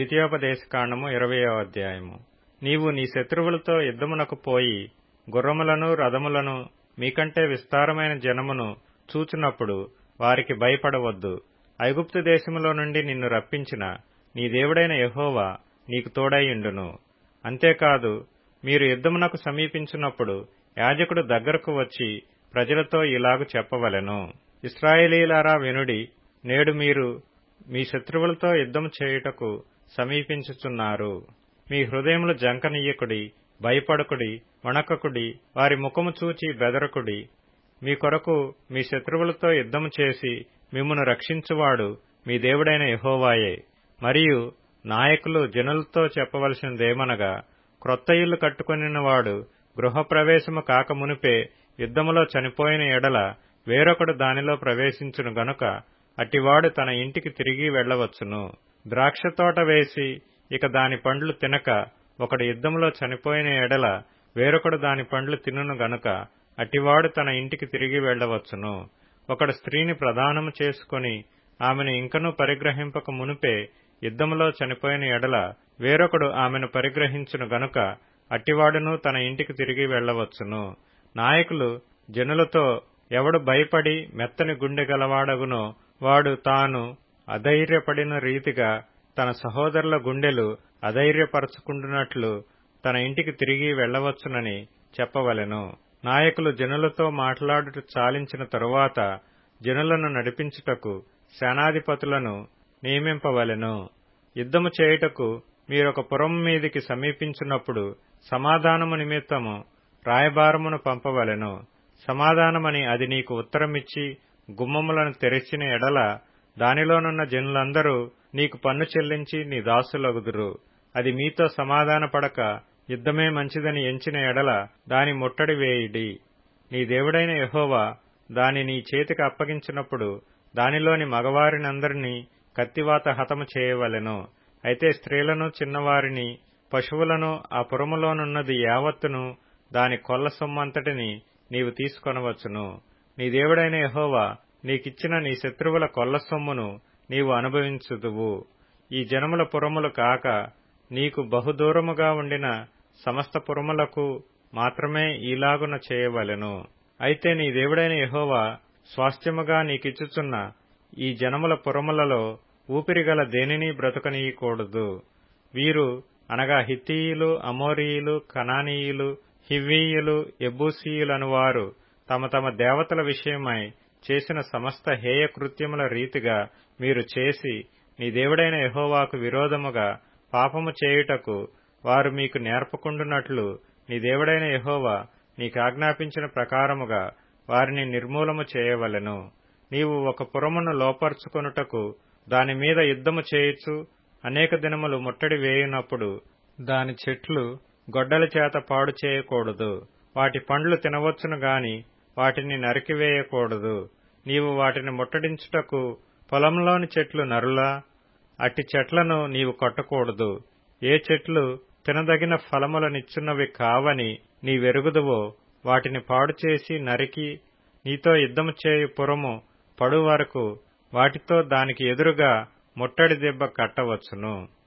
ద్వితీయోపదేశకాండము ఇరవయో అధ్యాయము నీవు నీ శత్రువులతో యుద్ధమునకు పోయి గుర్రములను రథములను మీకంటే విస్తారమైన జనమును చూచునప్పుడు వారికి భయపడవద్దు ఐగుప్తు దేశములో నుండి నిన్ను రప్పించిన నీ దేవుడైన యహోవా నీకు తోడైయుండును అంతేకాదు మీరు యుద్ధమునకు సమీపించినప్పుడు యాజకుడు దగ్గరకు వచ్చి ప్రజలతో ఇలాగు చెప్పవలెను ఇస్రాయేలీలారా వినుడి నేడు మీరు మీ శత్రువులతో యుద్ధం చేయుటకు సమీపించుచున్నారు మీ హృదయములు జంకనీయకుడి భయపడకుడి వణకకుడి వారి ముఖము చూచి బెదరకుడి మీ కొరకు మీ శత్రువులతో యుద్ధము చేసి మిమ్మును రక్షించువాడు మీ దేవుడైన యహోవాయే మరియు నాయకులు జనులతో చెప్పవలసినదేమనగా క్రొత్త ఇల్లు కట్టుకొనినవాడు గృహప్రవేశము కాకమునిపే యుద్ధములో చనిపోయిన ఎడల వేరొకడు దానిలో ప్రవేశించును గనుక అట్టివాడు తన ఇంటికి తిరిగి వెళ్లవచ్చును ద్రాక్షతోట వేసి ఇక దాని పండ్లు తినక ఒకడు యుద్ధములో చనిపోయిన ఎడల వేరొకడు దాని పండ్లు తినును గనుక అట్టివాడు తన ఇంటికి తిరిగి వెళ్లవచ్చును ఒకడు స్త్రీని ప్రదానము చేసుకుని ఆమెను ఇంకనూ పరిగ్రహింపక మునిపే యుద్ధములో చనిపోయిన ఎడల వేరొకడు ఆమెను పరిగ్రహించును గనుక అట్టివాడును తన ఇంటికి తిరిగి వెళ్లవచ్చును నాయకులు జనులతో ఎవడు భయపడి మెత్తని గుండె గలవాడగునో వాడు తాను అధైర్యపడిన రీతిగా తన సహోదరుల గుండెలు అధైర్యపరచుకుంటున్నట్లు తన ఇంటికి తిరిగి వెళ్లవచ్చునని చెప్పవలెను నాయకులు జనులతో మాట్లాడుట చాలించిన తరువాత జనులను నడిపించుటకు సేనాధిపతులను నియమింపవలెను యుద్ధము చేయుటకు మీరొక పురం మీదికి సమీపించినప్పుడు సమాధానము నిమిత్తము రాయబారమును పంపవలెను సమాధానమని అది నీకు ఉత్తరమిచ్చి గుమ్మములను తెరిచిన ఎడల దానిలోనున్న జనులందరూ నీకు పన్ను చెల్లించి నీ దాసులగుదురు అది మీతో సమాధానపడక యుద్ధమే మంచిదని ఎంచిన ఎడల దాని ముట్టడి వేయిడి నీ దేవుడైన యహోవా దాని నీ చేతికి అప్పగించినప్పుడు దానిలోని మగవారినందరినీ కత్తివాత హతము చేయవలెను అయితే స్త్రీలను చిన్నవారిని పశువులను ఆ పురములోనున్నది యావత్తును దాని కొల్ల సొమ్మంతటిని నీవు తీసుకొనవచ్చును నీ దేవుడైన యహోవా నీకిచ్చిన నీ శత్రువుల కొల్ల సొమ్మును నీవు అనుభవించుదువు ఈ జనముల పురములు కాక నీకు బహుదూరముగా ఉండిన సమస్త పురములకు మాత్రమే ఈలాగున చేయవలెను అయితే నీ దేవుడైన యహోవా స్వాస్థ్యముగా నీకిచ్చుచున్న ఈ జనముల పురములలో ఊపిరిగల దేనిని బ్రతకనీయకూడదు వీరు అనగా హిత్తీయులు అమోరీయులు కనానీయులు హివ్వీయులు ఎబ్బూసీయులను వారు తమ తమ దేవతల విషయమై చేసిన సమస్త హేయ కృత్యముల రీతిగా మీరు చేసి నీ దేవుడైన యహోవాకు విరోధముగా పాపము చేయుటకు వారు మీకు నేర్పకుండునట్లు నీ దేవుడైన యహోవా నీకాజ్ఞాపించిన ప్రకారముగా వారిని నిర్మూలము చేయవలెను నీవు ఒక పురమును లోపర్చుకొనుటకు దాని మీద యుద్ధము చేయుచు అనేక దినములు ముట్టడి వేయునప్పుడు దాని చెట్లు గొడ్డల చేత పాడు చేయకూడదు వాటి పండ్లు తినవచ్చును గాని వాటిని నరికివేయకూడదు నీవు వాటిని ముట్టడించుటకు పొలంలోని చెట్లు నరులా అట్టి చెట్లను నీవు కొట్టకూడదు ఏ చెట్లు తినదగిన ఫలములనిచ్చున్నవి కావని నీవెరుగుదువో వాటిని పాడు చేసి నరికి నీతో యుద్ధము చేయు పురము పడు వరకు వాటితో దానికి ఎదురుగా ముట్టడి దెబ్బ కట్టవచ్చును